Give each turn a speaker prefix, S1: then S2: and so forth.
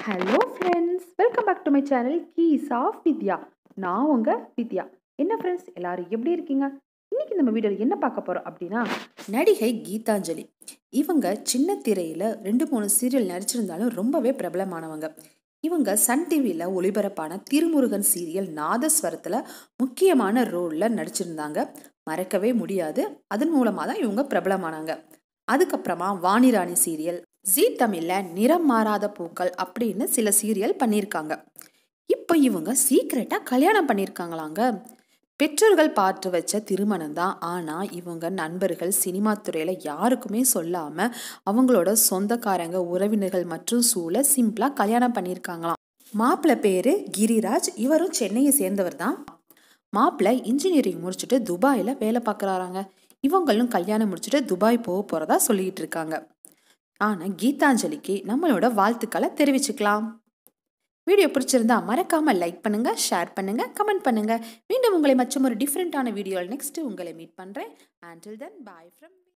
S1: hello friends welcome back to my channel keys of Vidya நான் உங்கள் வித்யா என்ன ஃப்ரெண்ட்ஸ் எல்லாரும் எப்படி இருக்கீங்க இன்னைக்கு நம்ம வீடியோவில் என்ன பார்க்க போகிறோம் அப்படின்னா
S2: நடிகை கீதாஞ்சலி இவங்க சின்ன திரையில் ரெண்டு மூணு சீரியல் நடிச்சிருந்தாலும் ரொம்பவே பிரபலமானவங்க இவங்க சன் டிவியில் ஒளிபரப்பான திருமுருகன் சீரியல் நாதஸ்வரத்தில் முக்கியமான ரோலில் நடிச்சிருந்தாங்க மறக்கவே முடியாது அதன் மூலமாக தான் இவங்க பிரபலமானாங்க அதுக்கப்புறமா வாணிராணி சீரியல் ஜீ தமிழில் நிறம் மாறாத பூக்கள் அப்படின்னு சில சீரியல் பண்ணியிருக்காங்க இப்போ இவங்க சீக்ரெட்டாக கல்யாணம் பண்ணியிருக்காங்களாங்க பெற்றோர்கள் பார்த்து வச்ச திருமணம் தான் ஆனால் இவங்க நண்பர்கள் சினிமா துறையில் யாருக்குமே சொல்லாமல் அவங்களோட சொந்தக்காரங்க உறவினர்கள் மற்றும் சூழ சிம்பிளாக கல்யாணம் பண்ணியிருக்காங்களாம் மாப்பிள்ளை பேர் கிரிராஜ் இவரும் சென்னையை சேர்ந்தவர் தான் மாப்பிள்ளை இன்ஜினியரிங் முடிச்சுட்டு துபாயில் வேலை பார்க்குறாராங்க இவங்களும் கல்யாணம் முடிச்சுட்டு துபாய் போக போகிறதா சொல்லிட்டு இருக்காங்க ஆனால் கீதாஞ்சலிக்கு நம்மளோட வாழ்த்துக்களை தெரிவிச்சுக்கலாம் வீடியோ பிடிச்சிருந்தா மறக்காம லைக் பண்ணுங்க ஷேர் பண்ணுங்க கமெண்ட் பண்ணுங்க மீண்டும் உங்களை மற்றும் ஒரு டிஃப்ரெண்ட்டான வீடியோவில் நெக்ஸ்ட் உங்களை மீட் பண்ணுறேன் அண்டில் தென் பாய் ஃப்ரம்